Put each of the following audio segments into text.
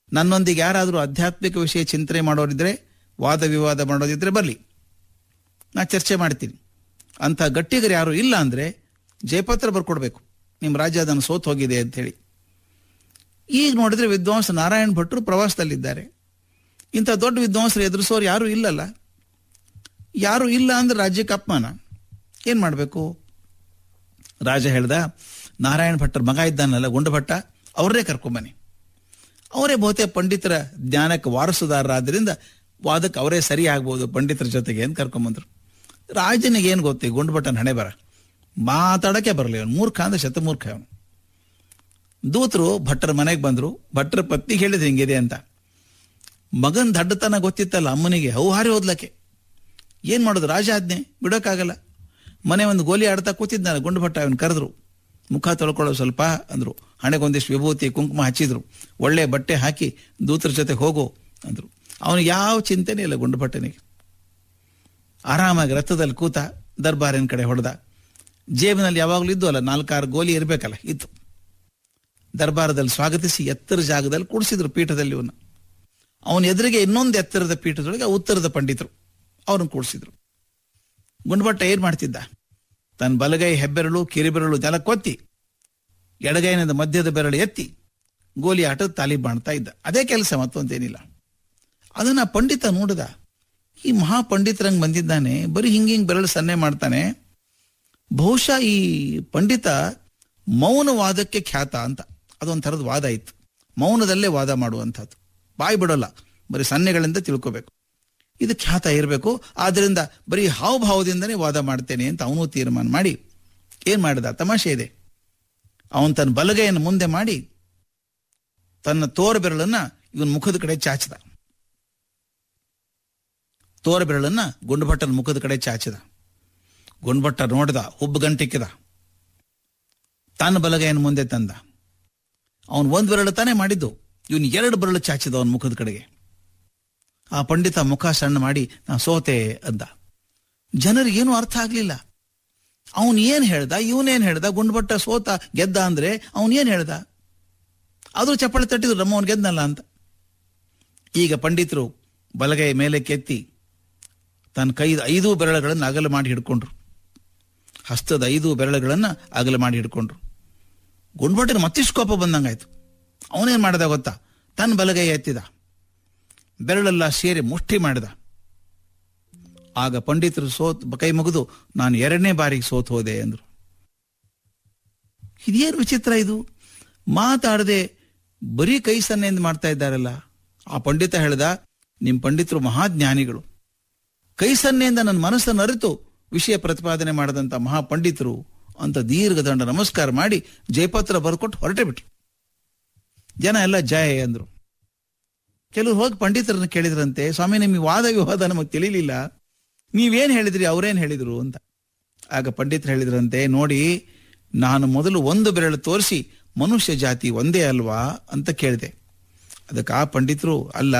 ನನ್ನೊಂದಿಗೆ ಯಾರಾದರೂ ಆಧ್ಯಾತ್ಮಿಕ ವಿಷಯ ಚಿಂತನೆ ಮಾಡೋರಿದ್ರೆ ವಾದ ವಿವಾದ ಮಾಡೋದಿದ್ರೆ ಬರಲಿ ನಾ ಚರ್ಚೆ ಮಾಡ್ತೀನಿ ಅಂಥ ಗಟ್ಟಿಗರು ಯಾರು ಇಲ್ಲ ಅಂದರೆ ಜಯಪತ್ರ ಬರ್ಕೊಡ್ಬೇಕು ನಿಮ್ಮ ರಾಜ್ಯ ಅದನ್ನು ಸೋತ್ ಹೋಗಿದೆ ಅಂಥೇಳಿ ಈಗ ನೋಡಿದ್ರೆ ವಿದ್ವಾಂಸ ನಾರಾಯಣ ಭಟ್ರು ಪ್ರವಾಸದಲ್ಲಿದ್ದಾರೆ ಇಂಥ ದೊಡ್ಡ ವಿದ್ವಾಂಸರು ಎದುರಿಸೋರು ಯಾರೂ ಇಲ್ಲಲ್ಲ ಯಾರು ಇಲ್ಲ ಅಂದ್ರೆ ರಾಜ್ಯಕ್ಕೆ ಅಪಮಾನ ಏನು ಮಾಡಬೇಕು ರಾಜ ಹೇಳ್ದ ನಾರಾಯಣ ಭಟ್ಟರ ಮಗ ಇದ್ದಾನಲ್ಲ ಗುಂಡಭಟ್ಟ ಅವರೇ ಕರ್ಕೊಂಬನ್ನಿ ಅವರೇ ಬಹುತೇಕ ಪಂಡಿತರ ಜ್ಞಾನಕ್ಕೆ ವಾರಸುದಾರರಾದ್ರಿಂದ ವಾದಕ್ಕೆ ಅವರೇ ಸರಿ ಆಗ್ಬೋದು ಪಂಡಿತರ ಜೊತೆಗೆ ಅಂತ ಕರ್ಕೊಂಬಂದ್ರು ರಾಜನಿಗೆ ಏನು ಗೊತ್ತಿ ಗುಂಡಭಟ್ಟನ ಹಣೆ ಬರ ಮಾತಾಡಕ್ಕೆ ಬರಲಿ ಅವನು ಮೂರ್ಖ ಅಂದ್ರೆ ಶತಮೂರ್ಖ ಅವನು ದೂತರು ಭಟ್ಟರ ಮನೆಗೆ ಬಂದರು ಭಟ್ಟರ ಪತ್ನಿಗೆ ಹೇಳಿದ ಹಿಂಗಿದೆ ಅಂತ ಮಗನ ದಡ್ಡತನ ಗೊತ್ತಿತ್ತಲ್ಲ ಅಮ್ಮನಿಗೆ ಹೌಹಾರಿ ಓದ್ಲಕ್ಕೆ ಏನು ಮಾಡೋದು ರಾಜ ಆಜ್ಞೆ ಬಿಡೋಕ್ಕಾಗಲ್ಲ ಮನೆ ಒಂದು ಗೋಲಿ ಆಡ್ತಾ ಕೂತಿದ್ದಾನೆ ಗುಂಡು ಭಟ್ಟ ಅವನು ಕರೆದ್ರು ಮುಖ ತೊಳ್ಕೊಳ್ಳೋ ಸ್ವಲ್ಪ ಅಂದರು ಹಣೆಗೊಂದಿಷ್ಟು ವಿಭೂತಿ ಕುಂಕುಮ ಹಚ್ಚಿದ್ರು ಒಳ್ಳೆ ಬಟ್ಟೆ ಹಾಕಿ ದೂತರ ಜೊತೆ ಹೋಗು ಅಂದರು ಅವನಿಗೆ ಯಾವ ಚಿಂತೆನೇ ಇಲ್ಲ ಗುಂಡು ಭಟ್ಟನಿಗೆ ಆರಾಮಾಗಿ ರಥದಲ್ಲಿ ಕೂತ ದರ್ಬಾರಿನ ಕಡೆ ಹೊಡೆದ ಜೇಬಿನಲ್ಲಿ ಯಾವಾಗಲೂ ಇದ್ದು ಅಲ್ಲ ನಾಲ್ಕಾರು ಗೋಲಿ ಇರಬೇಕಲ್ಲ ಇತ್ತು ದರ್ಬಾರದಲ್ಲಿ ಸ್ವಾಗತಿಸಿ ಎತ್ತರ ಜಾಗದಲ್ಲಿ ಕೂಡಿಸಿದ್ರು ಪೀಠದಲ್ಲಿ ಇವನು ಅವನ ಎದುರಿಗೆ ಇನ್ನೊಂದು ಎತ್ತರದ ಪೀಠದೊಳಗೆ ಉತ್ತರದ ಪಂಡಿತರು ಅವ್ರನ್ನ ಕೂಡಿಸಿದ್ರು ಗುಂಡ್ಭಟ್ಟ ಏನ್ ಮಾಡ್ತಿದ್ದ ತನ್ನ ಬಲಗೈ ಹೆಬ್ಬೆರಳು ಕಿರಿಬೆರಳು ಜಲ ಕೊತ್ತಿ ಎಡಗೈನದ ಮಧ್ಯದ ಬೆರಳು ಎತ್ತಿ ಗೋಲಿ ಆಟದ ತಾಲಿ ಬಾಣ್ತಾ ಇದ್ದ ಅದೇ ಕೆಲಸ ಮತ್ತೊಂದೇನಿಲ್ಲ ಅದನ್ನ ಆ ಪಂಡಿತ ನೋಡಿದ ಈ ಮಹಾಪಂಡಿತರಂಗ್ ಬಂದಿದ್ದಾನೆ ಬರೀ ಹಿಂಗ ಹಿಂಗ್ ಬೆರಳು ಸನ್ನೆ ಮಾಡ್ತಾನೆ ಬಹುಶಃ ಈ ಪಂಡಿತ ಮೌನವಾದಕ್ಕೆ ಖ್ಯಾತ ಅಂತ ಅದೊಂಥರದ ವಾದ ಇತ್ತು ಮೌನದಲ್ಲೇ ವಾದ ಮಾಡುವಂಥದ್ದು ಬಾಯಿ ಬಿಡೋಲ್ಲ ಬರೀ ಸನ್ನೆಗಳಿಂದ ತಿಳ್ಕೋಬೇಕು ಇದು ಖ್ಯಾತ ಇರಬೇಕು ಆದ್ದರಿಂದ ಬರೀ ಹಾವಭಾವದಿಂದನೇ ವಾದ ಮಾಡ್ತೇನೆ ಅಂತ ಅವನು ತೀರ್ಮಾನ ಮಾಡಿ ಏನ್ ಮಾಡಿದ ತಮಾಷೆ ಇದೆ ಅವನು ತನ್ನ ಬಲಗೈಯನ್ನು ಮುಂದೆ ಮಾಡಿ ತನ್ನ ತೋರ ಬೆರಳನ್ನ ಇವನ್ ಮುಖದ ಕಡೆ ಚಾಚಿದ ತೋರ ಬೆರಳನ್ನ ಗುಂಡುಭಟ್ಟನ ಮುಖದ ಕಡೆ ಚಾಚಿದ ಗುಂಡ್ಭಟ್ಟ ನೋಡಿದ ಹುಬ್ಬು ಗಂಟಿಕ್ಕಿದ ತನ್ನ ಬಲಗೈಯನ್ನು ಮುಂದೆ ತಂದ ಅವನು ಒಂದು ಬೆರಳು ತಾನೇ ಮಾಡಿದ್ದು ಇವನು ಎರಡು ಬೆರಳು ಚಾಚಿದ ಅವನ ಮುಖದ ಕಡೆಗೆ ಆ ಪಂಡಿತ ಮುಖ ಸಣ್ಣ ಮಾಡಿ ನಾ ಸೋತೆ ಅಂದ ಜನರಿಗೇನು ಅರ್ಥ ಆಗ್ಲಿಲ್ಲ ಅವನ್ ಏನ್ ಹೇಳ್ದ ಇವನೇನ್ ಹೇಳ್ದ ಗುಂಡ್ಬಟ್ಟ ಸೋತ ಗೆದ್ದ ಅಂದ್ರೆ ಅವನ್ ಏನ್ ಹೇಳ್ದ ಆದ್ರೂ ಚಪ್ಪಳೆ ತಟ್ಟಿದ್ರು ನಮ್ಮವನ್ ಗೆದ್ನಲ್ಲ ಅಂತ ಈಗ ಪಂಡಿತರು ಬಲಗೈ ಮೇಲೆ ಕೆತ್ತಿ ತನ್ನ ಕೈದ ಐದು ಬೆರಳುಗಳನ್ನು ಅಗಲ ಮಾಡಿ ಹಿಡ್ಕೊಂಡ್ರು ಹಸ್ತದ ಐದು ಬೆರಳುಗಳನ್ನ ಅಗಲ ಮಾಡಿ ಹಿಡ್ಕೊಂಡ್ರು ಗುಂಡ್ಬಟ್ಟನ ಮತ್ತಿಷ್ಟು ಕೋಪ ಬಂದಂಗಾಯ್ತು ಅವನೇನ್ ಮಾಡ್ದ ಗೊತ್ತಾ ತನ್ನ ಬಲಗೈ ಎತ್ತಿದ ಬೆರಳೆಲ್ಲ ಸೇರಿ ಮುಷ್ಟಿ ಮಾಡಿದ ಆಗ ಪಂಡಿತರು ಸೋತ್ ಕೈ ಮುಗಿದು ನಾನು ಎರಡನೇ ಬಾರಿಗೆ ಸೋತ್ ಹೋದೆ ಅಂದ್ರು ಇದೇನು ವಿಚಿತ್ರ ಇದು ಮಾತಾಡದೆ ಬರೀ ಕೈ ಸನ್ನೆಯಿಂದ ಮಾಡ್ತಾ ಇದ್ದಾರಲ್ಲ ಆ ಪಂಡಿತ ಹೇಳ್ದ ನಿಮ್ ಪಂಡಿತರು ಮಹಾಜ್ಞಾನಿಗಳು ಕೈ ಸನ್ನೆಯಿಂದ ನನ್ನ ಮನಸ್ಸನ್ನು ಅರಿತು ವಿಷಯ ಪ್ರತಿಪಾದನೆ ಮಾಡದಂತ ಮಹಾಪಂಡಿತರು ಅಂತ ದೀರ್ಘದಂಡ ನಮಸ್ಕಾರ ಮಾಡಿ ಜಯಪತ್ರ ಬರ್ಕೊಟ್ಟು ಹೊರಟೆ ಬಿಟ್ರು ಜನ ಎಲ್ಲ ಜಯ ಅಂದ್ರು ಕೆಲವರು ಹೋಗಿ ಪಂಡಿತರನ್ನ ಕೇಳಿದ್ರಂತೆ ಸ್ವಾಮಿ ನಿಮಗೆ ವಾದ ವಿವಾದ ನಮಗೆ ತಿಳಿಲಿಲ್ಲ ನೀವೇನ್ ಹೇಳಿದ್ರಿ ಅವ್ರೇನ್ ಹೇಳಿದ್ರು ಅಂತ ಆಗ ಪಂಡಿತರು ಹೇಳಿದ್ರಂತೆ ನೋಡಿ ನಾನು ಮೊದಲು ಒಂದು ಬೆರಳು ತೋರಿಸಿ ಮನುಷ್ಯ ಜಾತಿ ಒಂದೇ ಅಲ್ವಾ ಅಂತ ಕೇಳಿದೆ ಅದಕ್ಕೆ ಆ ಪಂಡಿತರು ಅಲ್ಲ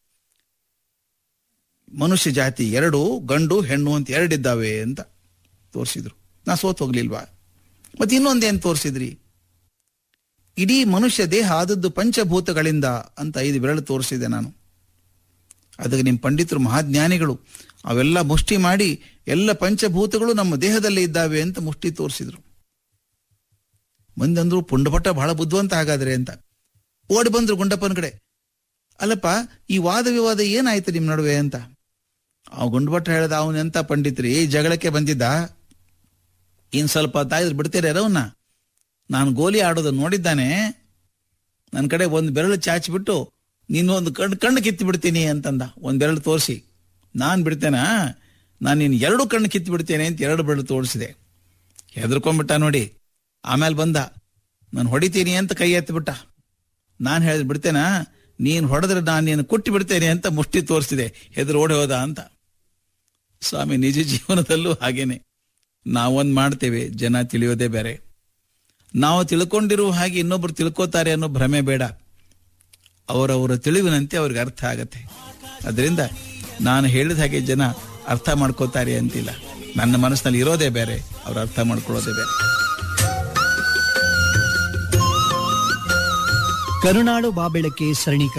ಮನುಷ್ಯ ಜಾತಿ ಎರಡು ಗಂಡು ಹೆಣ್ಣು ಅಂತ ಎರಡಿದ್ದಾವೆ ಅಂತ ತೋರಿಸಿದ್ರು ನಾ ಸೋತ್ ಹೋಗ್ಲಿಲ್ವಾ ಮತ್ತೆ ಇನ್ನೊಂದೇನ್ ತೋರಿಸಿದ್ರಿ ಇಡೀ ಮನುಷ್ಯ ದೇಹ ಆದದ್ದು ಪಂಚಭೂತಗಳಿಂದ ಅಂತ ಐದು ಬೆರಳು ತೋರಿಸಿದೆ ನಾನು ಅದಕ್ಕೆ ನಿಮ್ಮ ಪಂಡಿತರು ಮಹಾಜ್ಞಾನಿಗಳು ಅವೆಲ್ಲ ಮುಷ್ಟಿ ಮಾಡಿ ಎಲ್ಲ ಪಂಚಭೂತಗಳು ನಮ್ಮ ದೇಹದಲ್ಲಿ ಇದ್ದಾವೆ ಅಂತ ಮುಷ್ಟಿ ತೋರಿಸಿದ್ರು ಮಂದಂದ್ರು ಪುಂಡಭಟ್ಟ ಬಹಳ ಬುದ್ಧಿವಂತ ಹಾಗಾದ್ರೆ ಅಂತ ಓಡಿ ಬಂದ್ರು ಗುಂಡಪ್ಪನ ಕಡೆ ಅಲ್ಲಪ್ಪ ಈ ವಾದ ವಿವಾದ ಏನಾಯ್ತು ನಿಮ್ ನಡುವೆ ಅಂತ ಆ ಗುಂಡಭಟ್ಟ ಹೇಳ್ದ ಅವನ್ ಎಂತ ಪಂಡಿತ್ರಿ ಜಗಳಕ್ಕೆ ಬಂದಿದ್ದ ಇನ್ ಸ್ವಲ್ಪ ತಾಯಿದ್ರು ಬಿಡ್ತೀರ ಅವನ್ನ ನಾನು ಗೋಲಿ ಆಡೋದು ನೋಡಿದ್ದಾನೆ ನನ್ನ ಕಡೆ ಒಂದು ಬೆರಳು ಚಾಚಿಬಿಟ್ಟು ನೀನು ಒಂದು ಕಣ್ಣು ಕಣ್ಣು ಕಿತ್ತು ಬಿಡ್ತೀನಿ ಅಂತಂದ ಒಂದು ಬೆರಳು ತೋರಿಸಿ ನಾನು ಬಿಡ್ತೇನಾ ನಾನು ನೀನು ಎರಡು ಕಣ್ಣು ಕಿತ್ತು ಬಿಡ್ತೇನೆ ಅಂತ ಎರಡು ಬೆರಳು ತೋರಿಸಿದೆ ಹೆದರ್ಕೊಂಡ್ಬಿಟ್ಟ ನೋಡಿ ಆಮೇಲೆ ಬಂದ ನಾನು ಹೊಡಿತೀನಿ ಅಂತ ಕೈ ಎತ್ತಿಬಿಟ್ಟ ನಾನು ಹೇಳಿದ್ ಬಿಡ್ತೇನಾ ನೀನು ಹೊಡೆದ್ರೆ ನಾನು ನೀನು ಕುಟ್ಟಿ ಬಿಡ್ತೇನೆ ಅಂತ ಮುಷ್ಟಿ ತೋರಿಸಿದೆ ಹೆದರು ಓಡಿ ಹೋದ ಅಂತ ಸ್ವಾಮಿ ನಿಜ ಜೀವನದಲ್ಲೂ ಹಾಗೇನೆ ನಾವೊಂದು ಮಾಡ್ತೇವೆ ಜನ ತಿಳಿಯೋದೇ ಬೇರೆ ನಾವು ತಿಳ್ಕೊಂಡಿರುವ ಹಾಗೆ ಇನ್ನೊಬ್ರು ತಿಳ್ಕೋತಾರೆ ಅನ್ನೋ ಭ್ರಮೆ ಬೇಡ ಅವರವರ ತಿಳಿವಿನಂತೆ ಅವ್ರಿಗೆ ಅರ್ಥ ಆಗತ್ತೆ ಅದರಿಂದ ನಾನು ಹೇಳಿದ ಹಾಗೆ ಜನ ಅರ್ಥ ಮಾಡ್ಕೋತಾರೆ ಅಂತಿಲ್ಲ ನನ್ನ ಮನಸ್ಸಿನಲ್ಲಿ ಇರೋದೇ ಬೇರೆ ಅವ್ರು ಅರ್ಥ ಮಾಡ್ಕೊಳ್ಳೋದೇ ಬೇರೆ ಕರುನಾಡು ಬಾಬೆಳಕೆ ಸರಣಿ